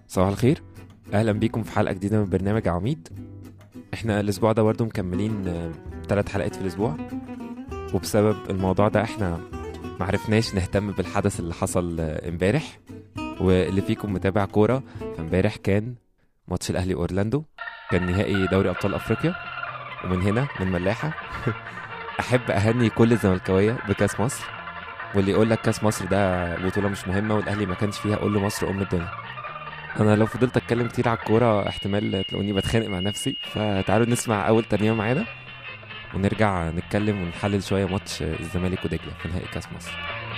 صباح الخير اهلا بيكم في حلقه جديده من برنامج عميد احنا الاسبوع ده برضو مكملين ثلاث حلقات في الاسبوع وبسبب الموضوع ده احنا معرفناش نهتم بالحدث اللي حصل آه، امبارح واللي فيكم متابع كوره فامبارح كان ماتش الاهلي اورلاندو كان نهائي دوري ابطال افريقيا ومن هنا من ملاحه احب اهني كل الزملكاويه بكاس مصر واللي يقول لك كاس مصر ده بطوله مش مهمه والاهلي ما كانش فيها اقول له مصر ام الدنيا انا لو فضلت اتكلم كتير على الكوره احتمال تلاقوني بتخانق مع نفسي فتعالوا نسمع اول ترنيمه معانا ونرجع نتكلم ونحلل شويه ماتش الزمالك ودجله في نهائي كاس مصر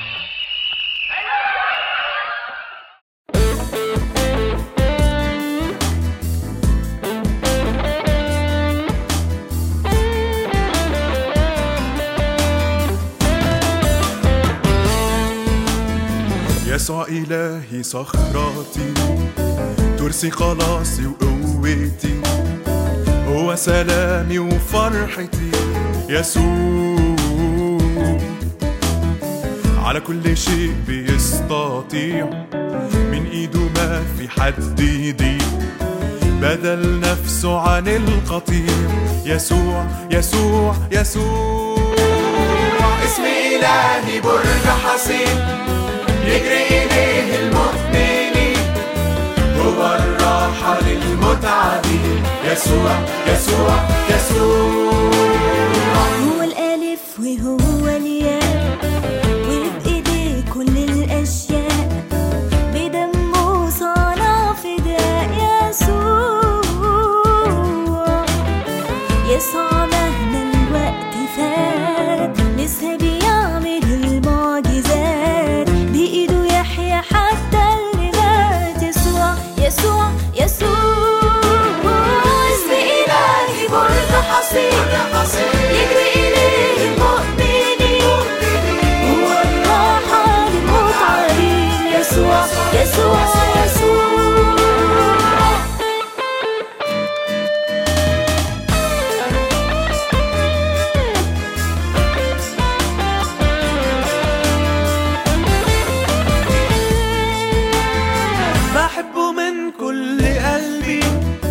يسوع إلهي صخرتي ترسي خلاصي وقوتي هو سلامي وفرحتي يسوع على كل شيء بيستطيع من ايده ما في حد يضيع بدل نفسه عن القطيع يسوع يسوع يسوع اسم إلهي برج حصين يجري إليه المؤمنين هو الراحة للمتعبين يسوع يسوع يسوع هو الألف وهو الياء وبإيديه كل الأشياء بدمه صنع فداء يسوع يسوع مهما الوقت فات لسه بيعمل المعجزات بإيده يحيى حتى اللي مات يسوع يسوع يسوع اسم إلهي برج حصين يجري إليه المؤمنين هو الراحة للمتعبين يسوع يسوع يسوع بحبه من كل قلبي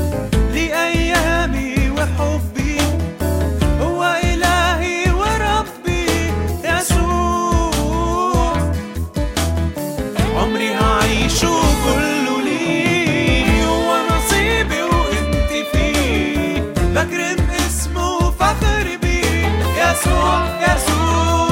لأيامي وحبي هو إلهي وربي يسوع عمري هعيشه كله ليه هو نصيبي وانت فيه بكرم اسمه وفخر بيه يسوع يسوع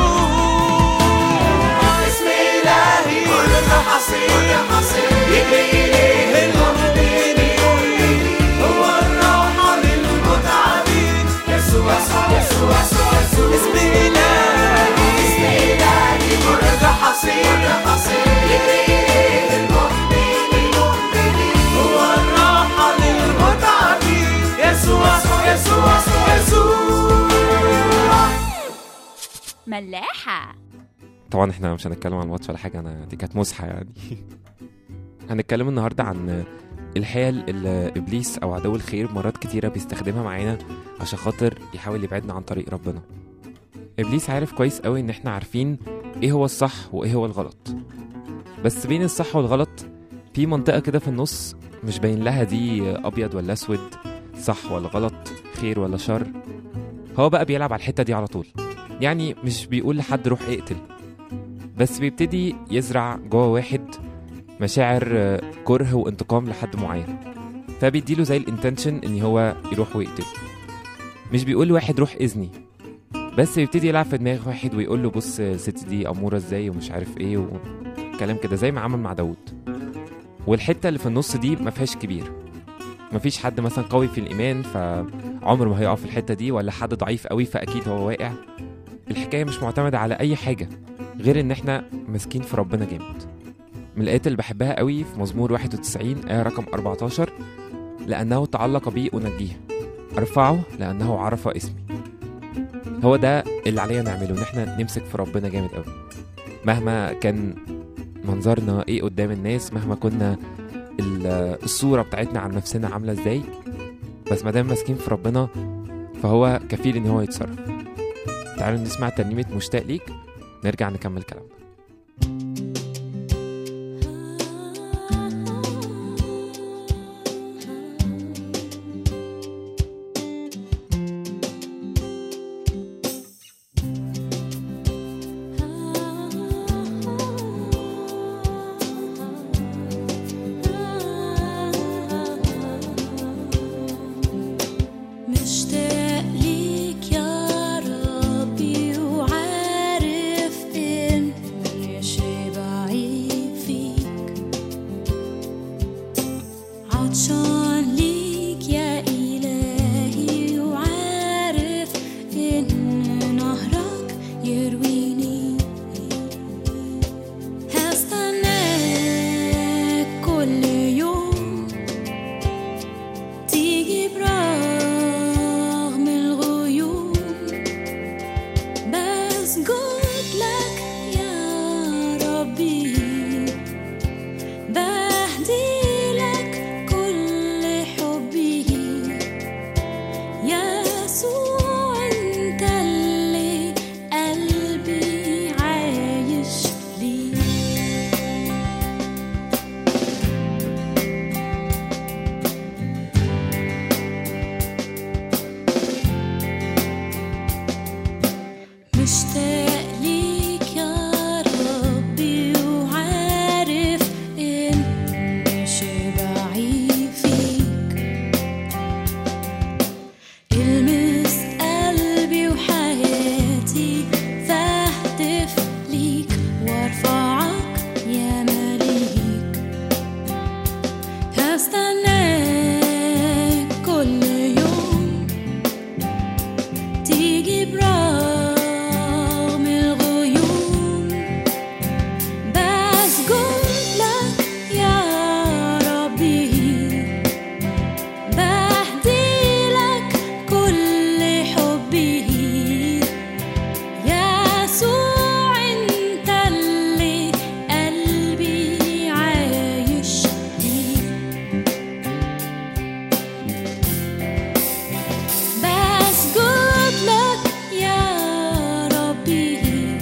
اسم إلهي كل حصين يجري إليه المؤمنين هو الراحة للمتعبين يسوع يسوع يسوع يسوع يسوع اسم إلهي اسم إلهي برج حصين يجري إليه المؤمنين هو الراحة للمتعبين يسوع يسوع يسوع يسوع ملاحة طبعا احنا مش هنتكلم عن الماتش ولا حاجه انا دي كانت مزحه يعني هنتكلم النهارده عن الحيل اللي ابليس او عدو الخير مرات كتيره بيستخدمها معانا عشان خاطر يحاول يبعدنا عن طريق ربنا ابليس عارف كويس قوي ان احنا عارفين ايه هو الصح وايه هو الغلط بس بين الصح والغلط في منطقه كده في النص مش باين لها دي ابيض ولا اسود صح ولا غلط خير ولا شر هو بقى بيلعب على الحته دي على طول يعني مش بيقول لحد روح اقتل بس بيبتدي يزرع جوه واحد مشاعر آه، كره وانتقام لحد معين فبيديله زي الانتنشن ان هو يروح ويقتل مش بيقول لواحد روح اذني بس بيبتدي يلعب في دماغ واحد ويقول له بص الست دي اموره ازاي ومش عارف ايه وكلام كده زي ما عمل مع داوود والحته اللي في النص دي ما فيهاش كبير مفيش حد مثلا قوي في الايمان فعمره ما هيقع في الحته دي ولا حد ضعيف قوي فاكيد هو واقع الحكايه مش معتمده على اي حاجه غير ان احنا ماسكين في ربنا جامد من الايات اللي بحبها قوي في مزمور 91 ايه رقم 14 لانه تعلق بي انجيه ارفعه لانه عرف اسمي هو ده اللي علينا نعمله ان احنا نمسك في ربنا جامد قوي مهما كان منظرنا ايه قدام الناس مهما كنا ال- الصوره بتاعتنا عن نفسنا عامله ازاي بس ما دام ماسكين في ربنا فهو كفيل ان هو يتصرف تعالوا نسمع ترنيمه مشتاق ليك نرجع نكمل كلامنا عطشان ليك يا إلهي وعارف إن نهرك يرويني هستناك كل يوم تيجي برغم الغيوم بسجد لك يا ربي بهدي لك كل حبي يسوع انت اللي قلبي عايش ليه مشتاق ليك يا ربي وعارف إن شبعي فيك المس قلبي وحياتي فاهتف ليك وارفعك يا مليك هستناك كل يوم تيجي برغم الغيوم بسجد لك يا ربي بهدي لك كل حبي يسوع انت اللي قلبي عايش ليه بسجد لك يا ربي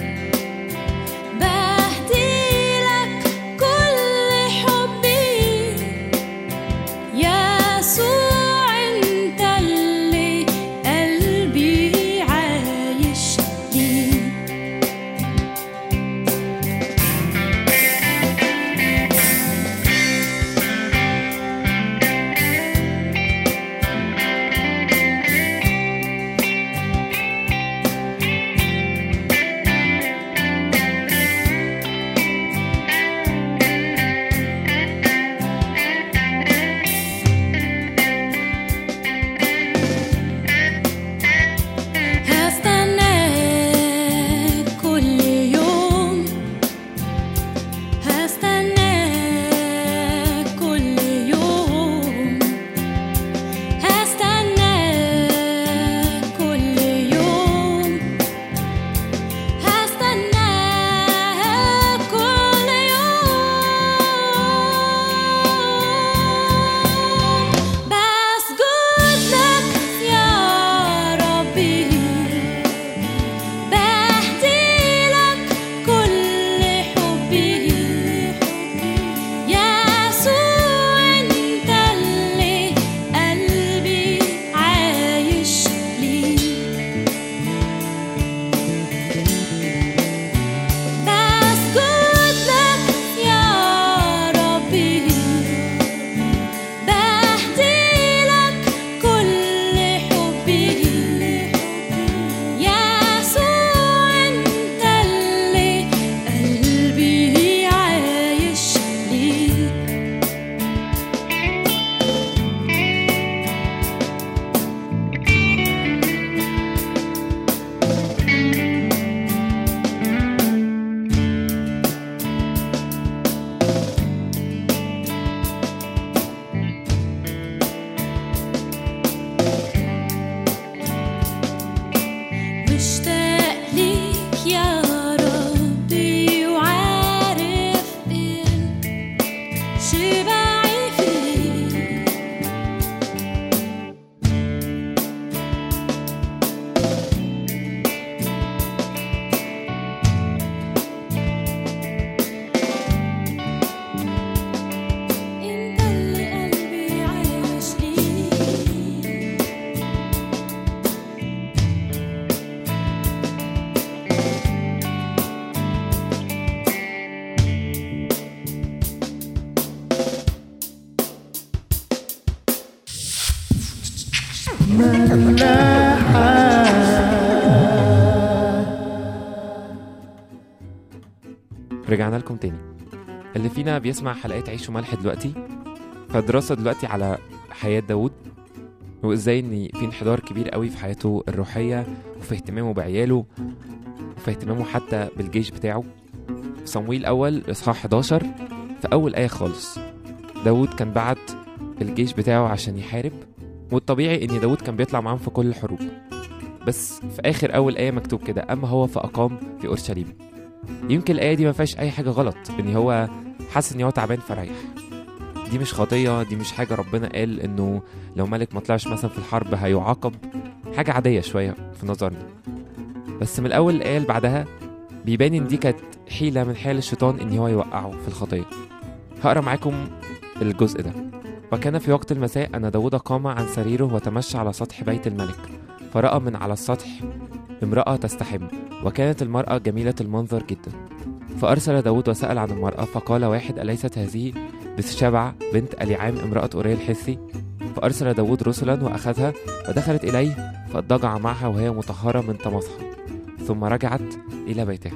بهدي لك كل حبي يسوع انت اللي قلبي عايش ليه هستناك كل يوم هستناك كل يوم هستناك كل يوم هستناك كل يوم بسجد لك يا ربي بهدي لك كل حبي يسوع انت اللي قلبي عايش ليه بسجد لك يا ربي بهدي لك كل حبي يسوع انت اللي قلبي عايش ليه مشتاق ليك يا ربي وعارف إن شبعي فيك انت اللي قلبي عايش ليه رجعنا لكم تاني اللي فينا بيسمع حلقات عيش وملح دلوقتي فدراسة دلوقتي على حياة داود وازاي ان في انحدار كبير قوي في حياته الروحية وفي اهتمامه بعياله وفي اهتمامه حتى بالجيش بتاعه في صمويل الأول إصحاح 11 في أول آية خالص داود كان بعت الجيش بتاعه عشان يحارب والطبيعي ان داود كان بيطلع معاهم في كل الحروب بس في آخر أول آية مكتوب كده أما هو فأقام في أورشليم يمكن الآية دي ما فيهاش أي حاجة غلط إن هو حاسس إن هو تعبان فريح دي مش خطية دي مش حاجة ربنا قال إنه لو ملك ما طلعش مثلا في الحرب هيعاقب حاجة عادية شوية في نظرنا بس من الأول الآية اللي بعدها بيبان إن دي كانت حيلة من حيل الشيطان إن هو يوقعه في الخطية هقرا معاكم الجزء ده وكان في وقت المساء أن داود قام عن سريره وتمشى على سطح بيت الملك فرأى من على السطح امرأة تستحم وكانت المرأة جميلة المنظر جدا فأرسل داود وسأل عن المرأة فقال واحد أليست هذه بشبع بنت أليعام امرأة أوريا الحثي فأرسل داود رسلا وأخذها ودخلت إليه فاضطجع معها وهي مطهرة من طمسها ثم رجعت إلى بيتها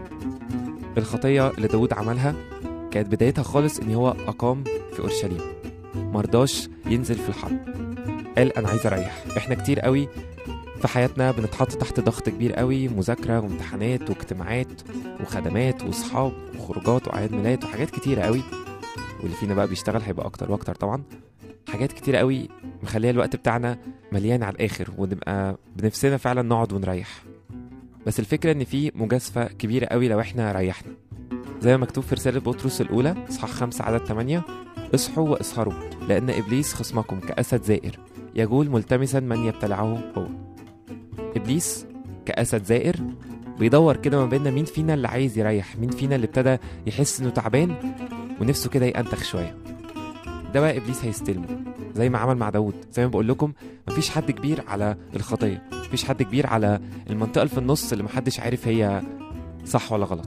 الخطية اللي داود عملها كانت بدايتها خالص إن هو أقام في أورشليم مرضاش ينزل في الحرب قال أنا عايز أريح إحنا كتير قوي في حياتنا بنتحط تحت ضغط كبير قوي مذاكرة وامتحانات واجتماعات وخدمات وصحاب وخروجات وأعياد ميلاد وحاجات كتيرة قوي واللي فينا بقى بيشتغل هيبقى أكتر وأكتر طبعا حاجات كتيرة قوي مخليها الوقت بتاعنا مليان على الآخر ونبقى بنفسنا فعلا نقعد ونريح بس الفكرة إن في مجازفة كبيرة قوي لو إحنا ريحنا زي ما مكتوب في رسالة بطرس الأولى إصحاح 5 عدد 8 اصحوا واسهروا لأن إبليس خصمكم كأسد زائر يجول ملتمسا من يبتلعه هو إبليس كأسد زائر بيدور كده ما بيننا مين فينا اللي عايز يريح مين فينا اللي ابتدى يحس إنه تعبان ونفسه كده ينتخ شوية ده بقى إبليس هيستلمه زي ما عمل مع داود زي ما بقول لكم مفيش حد كبير على الخطية مفيش حد كبير على المنطقة اللي في النص اللي محدش عارف هي صح ولا غلط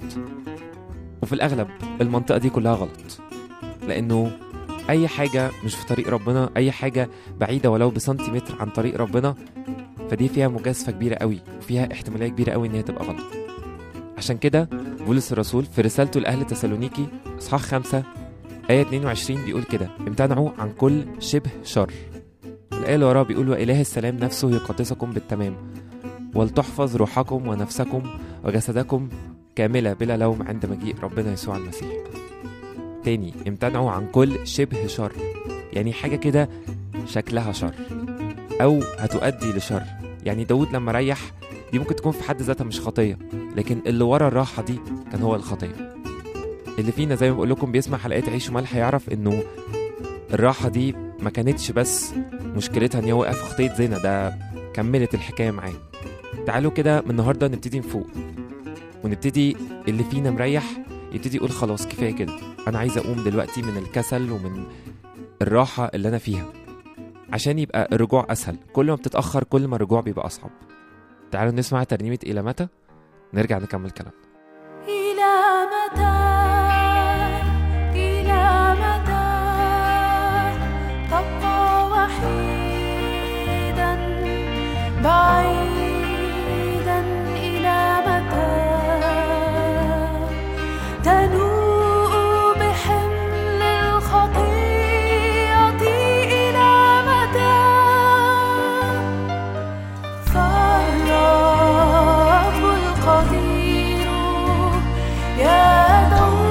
وفي الأغلب المنطقة دي كلها غلط لأنه أي حاجة مش في طريق ربنا أي حاجة بعيدة ولو بسنتيمتر عن طريق ربنا فدي فيها مجازفة كبيرة قوي وفيها احتمالية كبيرة قوي إن هي تبقى غلط عشان كده بولس الرسول في رسالته لأهل تسالونيكي إصحاح 5 آية 22 بيقول كده امتنعوا عن كل شبه شر الآية اللي وراها بيقول وإله السلام نفسه يقدسكم بالتمام ولتحفظ روحكم ونفسكم وجسدكم كاملة بلا لوم عند مجيء ربنا يسوع المسيح تاني امتنعوا عن كل شبه شر يعني حاجة كده شكلها شر أو هتؤدي لشر يعني داود لما ريح دي ممكن تكون في حد ذاتها مش خطية لكن اللي ورا الراحة دي كان هو الخطية اللي فينا زي ما بقول لكم بيسمع حلقات عيش وملح هيعرف انه الراحة دي ما كانتش بس مشكلتها ان هو وقع في خطية زنا ده كملت الحكاية معاه تعالوا كده من النهاردة نبتدي نفوق ونبتدي اللي فينا مريح يبتدي يقول خلاص كفاية كده أنا عايز أقوم دلوقتي من الكسل ومن الراحة اللي أنا فيها عشان يبقى الرجوع أسهل كل ما بتتأخر كل ما الرجوع بيبقى أصعب تعالوا نسمع ترنيمة إلى متى نرجع نكمل كلام إلى متى إلى متى تبقى وحيدا بعيدا إلى متى تنوء بحمل الخطيئة إلى متى فالرب القدير يدعو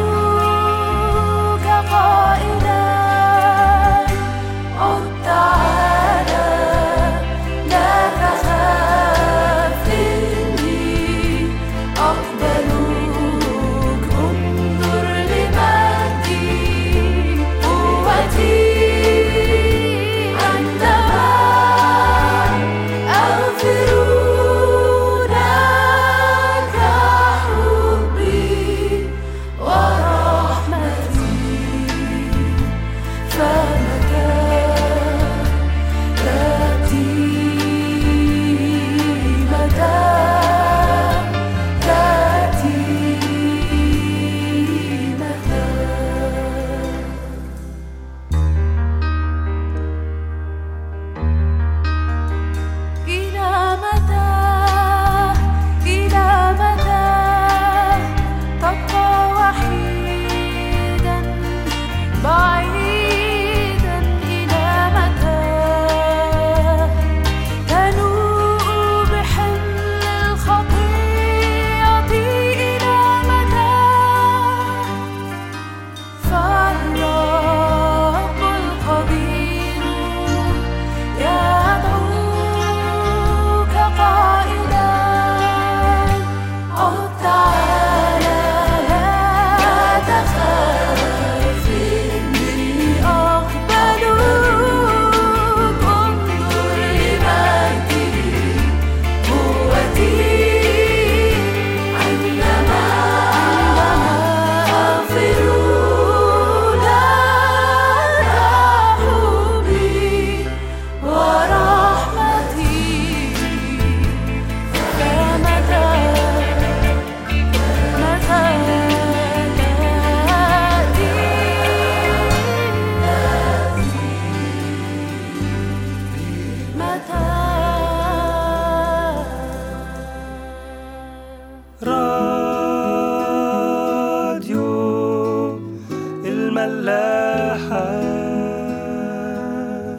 الحال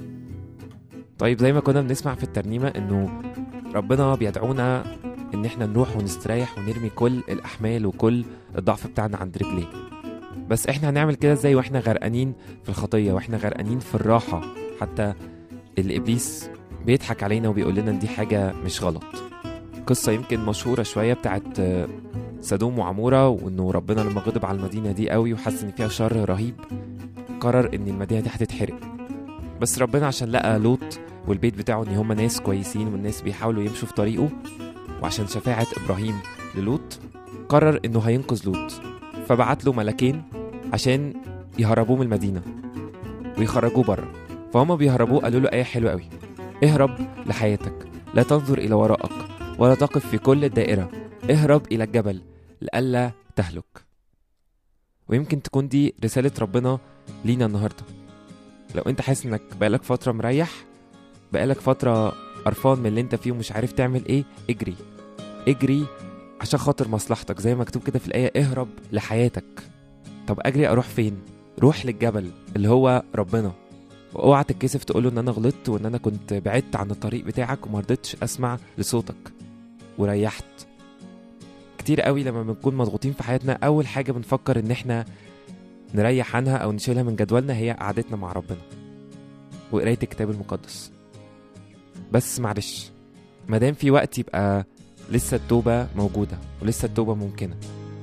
طيب زي ما كنا بنسمع في الترنيمة انه ربنا بيدعونا ان احنا نروح ونستريح ونرمي كل الاحمال وكل الضعف بتاعنا عند رجليه بس احنا هنعمل كده ازاي واحنا غرقانين في الخطية واحنا غرقانين في الراحة حتى اللي ابليس بيضحك علينا وبيقول لنا ان دي حاجة مش غلط قصة يمكن مشهورة شوية بتاعت آه، سدوم وعمورة وانه ربنا لما غضب على المدينة دي قوي وحس ان فيها شر رهيب قرر ان المدينة دي هتتحرق بس ربنا عشان لقى لوط والبيت بتاعه ان هم ناس كويسين والناس بيحاولوا يمشوا في طريقه وعشان شفاعة ابراهيم للوط قرر انه هينقذ لوط فبعت له ملكين عشان يهربوه من المدينة ويخرجوه بره فهم بيهربوه قالوا له آية حلوة قوي اهرب لحياتك لا تنظر إلى وراءك ولا تقف في كل الدائرة اهرب إلى الجبل لئلا تهلك ويمكن تكون دي رسالة ربنا لينا النهاردة لو انت حاسس انك بقالك فترة مريح بقالك فترة قرفان من اللي انت فيه ومش عارف تعمل ايه اجري اجري عشان خاطر مصلحتك زي ما مكتوب كده في الآية اهرب لحياتك طب اجري اروح فين روح للجبل اللي هو ربنا واوعى تتكسف تقوله ان انا غلطت وان انا كنت بعدت عن الطريق بتاعك وما رضيتش اسمع لصوتك وريحت كتير قوي لما بنكون مضغوطين في حياتنا اول حاجه بنفكر ان احنا نريح عنها او نشيلها من جدولنا هي قعدتنا مع ربنا وقرايه الكتاب المقدس بس معلش مادام في وقت يبقى لسه التوبه موجوده ولسه التوبه ممكنه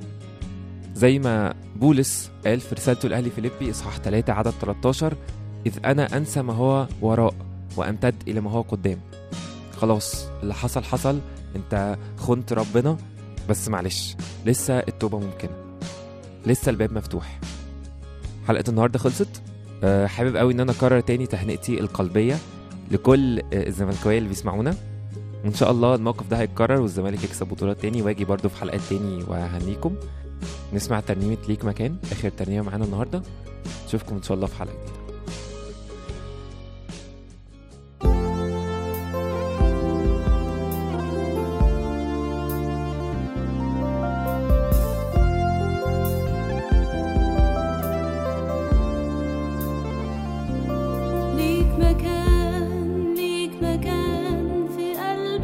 زي ما بولس قال في رسالته لأهل فيليبي إصحاح 3 عدد 13 إذ أنا أنسى ما هو وراء وأمتد إلى ما هو قدام خلاص اللي حصل حصل أنت خنت ربنا بس معلش لسه التوبة ممكنة لسه الباب مفتوح حلقة النهاردة خلصت أه حابب قوي ان انا اكرر تاني تهنئتي القلبية لكل آه، الزملكاوية اللي بيسمعونا وان شاء الله الموقف ده هيتكرر والزمالك يكسب بطولات تاني واجي برضو في حلقات تاني وهنيكم نسمع ترنيمة ليك مكان آخر ترنيمة معانا النهاردة نشوفكم إن شاء الله في حلقة جديدة ليك مكان ليك مكان في قلب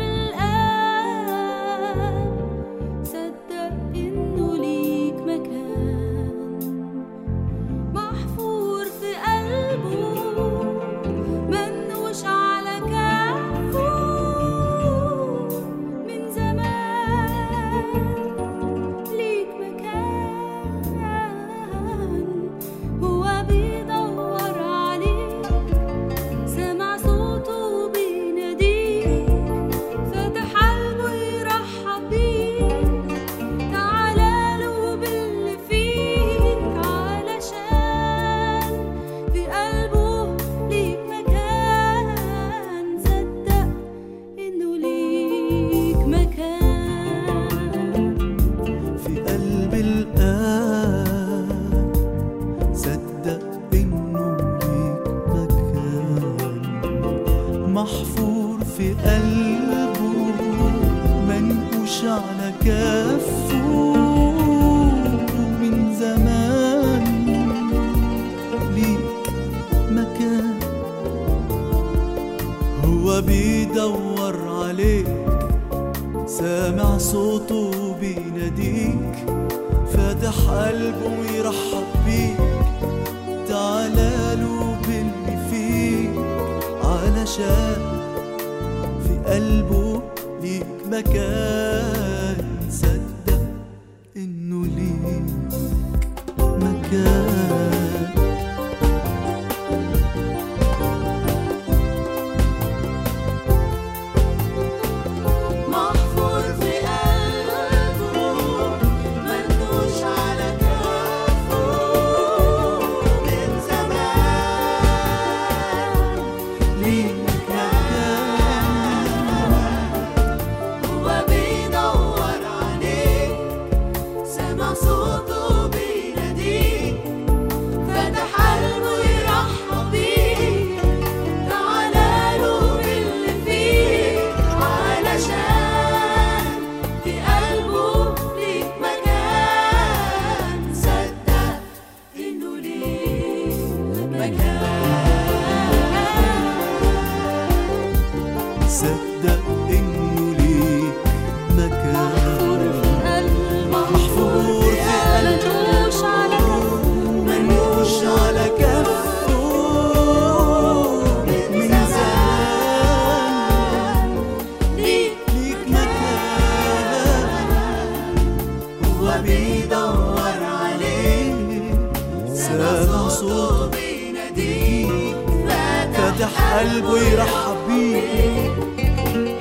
القلب صدق إنه ليك مكان محفور في قلبه منوش على كفه من زمان ليك مكان هو بيدور عليك سمع صوته بيناديك فتح قلبه يرحب بيك تعالى له باللي فيك علشان في قلبه ليك مكان صدق انه ليك مكان في قلب الآب صدق إنه ليك مكان محفور في قلبه منقوش على كفه من زمان ليك مكان هو بيدور عليك سامع صوته بيناديك فاتح قلبه ويرحب بيك تعالى له باللي فيك علشان في قلبه ليك مكان صدق انه ليك مكان محفور في قلبه منوش على كفه من زمان ليك مكان هو بيدور عليك صدق انه ليك مكان محفور في قلبه منوش على كفه من زمان ليك مكان هو بيدور عليك سامع صوته بيناديك فاتح قلبه يرحب بيك